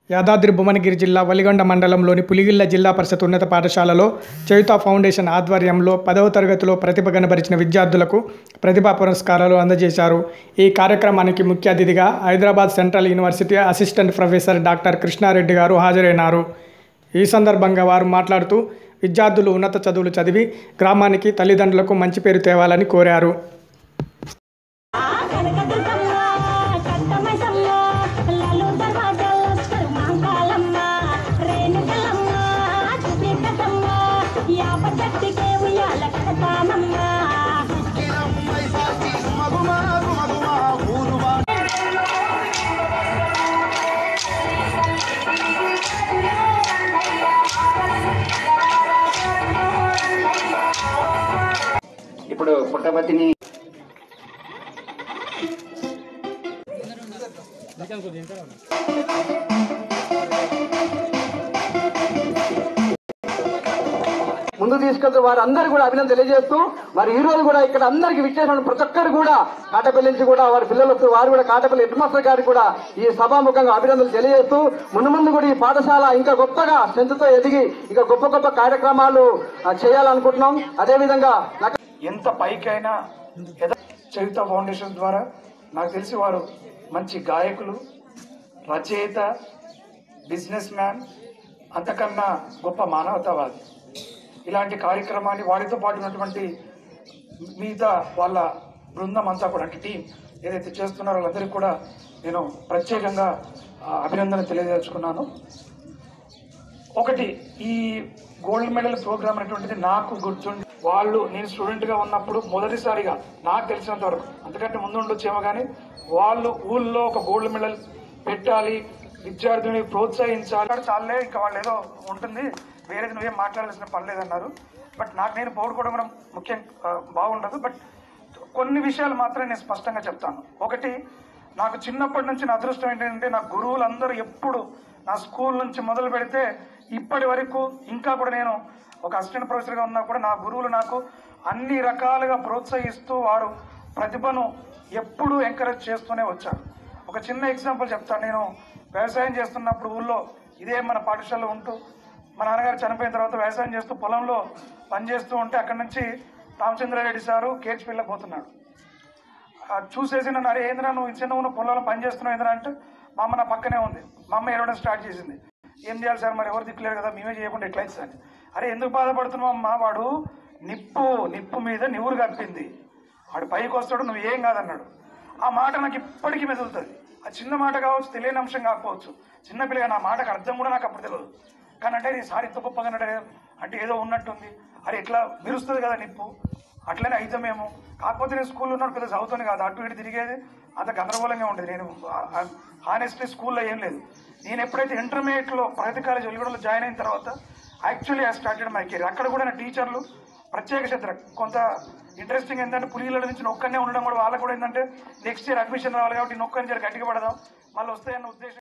యాదాద్రి భువనగిరి జిల్లా వలిగొండ మండలంలోని పులిగిళ్ల జిల్లా పరిషత్ ఉన్నత పాఠశాలలో చైతా ఫౌండేషన్ ఆధ్వర్యంలో పదవ తరగతిలో ప్రతిభ కనబరిచిన విద్యార్థులకు ప్రతిభా పురస్కారాలు అందజేశారు ఈ కార్యక్రమానికి ముఖ్య అతిథిగా Hyderabad central university assistant professor doctor Krishna Reddy garu హాజరైనారు ఈ సందర్భంగా వారు మాట్లాడుతూ విద్యార్థులు ఉన్నత చదువులు చదివి గ్రామానికి తల్లిదండ్రులకు మంచి పేరు తేవాలని కోరారు కనకదుర్గమ్మ కట్టమైసమ్మ లాలు దర్వాజా లస్కర్ మాంకాలమ్మ రేణుకలమ్మ సుపీకటమ్మ యాప చెట్టుకే ఉయ్యాల కడతామమ్మ ఇప్పుడు పుట్టపర్తిని ముందు తీసుకెళ్తూ వారు అందరు కూడా అభినందన తెలియజేస్తూ మరి ఈ రోజు కూడా ఇక్కడ అందరికి విచ్చేసిన ప్రతి ఒక్కరు కూడా కాటపల్లి నుంచి కూడా వారి పిల్లలతో వారు కూడా కాటపల్లి హెడ్ మాస్టర్ గారికి కూడా ఈ సభాముఖంగా అభినందనలు తెలియజేస్తూ ముందు ముందు కూడా ఈ పాఠశాల ఇంకా గొప్పగా స్ట్రెంత్తో ఎదిగి ఇంకా గొప్ప గొప్ప కార్యక్రమాలు ఆ, చేయాలనుకుంటున్నాం అదేవిధంగా నాకు ఎంత పైకైనా ఎద- చరిత ఫౌండేషన్ ద్వారా నాకు తెలిసి వారు మంచి గాయకులు రచయిత బిజినెస్ మ్యాన్ అంతకన్నా గొప్ప మానవతావాది ఇలాంటి కార్యక్రమాన్ని వారితో పాటు ఉన్నటువంటి మిగతా వాళ్ళ బృందం అంతా కూడా అంటే టీం ఏదైతే చేస్తున్నారో వాళ్ళందరికీ కూడా నేను ప్రత్యేకంగా ఆ, అభినందన తెలియజేసుకున్నాను ఒకటి ఈ గోల్డ్ మెడల్ ప్రోగ్రామ్ అనేటువంటిది నాకు గుర్తుండి వాళ్ళు నేను స్టూడెంట్ గా ఉన్నప్పుడు మొదటిసారిగా నాకు తెలిసినంత వరకు అంతకంటే ముందు ఉండొచ్చేమో కానీ వాళ్ళు ఊళ్ళో ఒక గోల్డ్ మెడల్ పెట్టాలి విద్యార్థిని ప్రోత్సహించాలి చాలే ఇంకా వాళ్ళు ఏదో ఉంటుంది వేరేది నువ్వేం మాట్లాడాల్సిన పని లేదన్నారు బట్ నాకు నేను పౌడుకోవడం కూడా ముఖ్యం ఆ, బాగుండదు బట్ కొన్ని విషయాలు మాత్రం నేను స్పష్టంగా చెప్తాను ఒకటి నాకు చిన్నప్పటి నుంచి నా అదృష్టం ఏంటంటే నా గురువులందరూ ఎప్పుడు నా స్కూల్ నుంచి మొదలు పెడితే ఇప్పటి వరకు ఇంకా కూడా నేను ఒక అసిస్టెంట్ ప్రొఫెసర్గా ఉన్నా కూడా నా గురువులు నాకు అన్ని రకాలుగా ప్రోత్సహిస్తూ వారు ప్రతిభను ఎప్పుడూ ఎంకరేజ్ చేస్తూనే వచ్చారు ఒక చిన్న ఎగ్జాంపుల్ చెప్తాను నేను వ్యవసాయం చేస్తున్నప్పుడు ఊళ్ళో ఇదే మన పాఠశాలలో ఉంటూ మా నాన్నగారు చనిపోయిన తర్వాత వ్యవసాయం చేస్తూ పొలంలో పనిచేస్తూ ఉంటే అక్కడి నుంచి రామచంద్రారెడ్డి సారు కేర్చిపిల్లకి పోతున్నాడు ఆ చూసేసి నన్ను అరే ఏంద్రా నువ్వు ఈ చిన్న ఉన్న పొలంలో పని చేస్తున్నావు ఏంద్రా అంటే మా అమ్మ నా పక్కనే ఉంది మా అమ్మ ఏడవడం స్టార్ట్ చేసింది ఏం చేయాలి సార్ మరి ఎవరు దిక్కులేరు కదా మేమే చేయకుండా ఎట్లయితే సార్ అరే ఎందుకు బాధపడుతున్నావు అమ్మా వాడు నిప్పు నిప్పు మీద నివురు కప్పింది వాడు పైకి వస్తాడు నువ్వు ఏం కాదన్నాడు ఆ మాట నాకు ఇప్పటికీ మెదులుతుంది ఆ చిన్న మాట కావచ్చు తెలియని అంశం కాకపోవచ్చు చిన్న పిల్లగా నా మాటకు అర్థం కూడా నాకు అప్పుడు తెలియదు కానీ అంటే ఈ సారి ఇంత గొప్పగా అన్నాడే అంటే ఏదో ఉన్నట్టుంది అరే ఇట్లా మెరుస్తుంది కదా నిప్పు అట్లనే అయితమేమో కాకపోతే నేను స్కూల్లో ఉన్నప్పుడు పెద్ద చదువుతాను కాదు అటు ఇటు తిరిగేది అంత గందరగోళంగా ఉండేది నేను హానెస్ట్లీ స్కూల్లో ఏం లేదు నేను ఎప్పుడైతే ఇంటర్మీడియట్లో ప్రగతి కాలేజ్ వెలుగుడలో జాయిన్ అయిన తర్వాత actually I started my career అక్కడ కూడా నా టీచర్లు ప్రత్యేక శ్రద్ధ కొంత ఇంట్రెస్టింగ్ ఏంటంటే పులిల నుంచి ఒక్కనే ఉండడం కూడా వాళ్ళకు కూడా ఏంటంటే నెక్స్ట్ ఇయర్ అడ్మిషన్ రావాలి కాబట్టి నొక్కని జర గట్టిగా పడదాం మళ్ళీ వస్తాయన్న ఉద్దేశం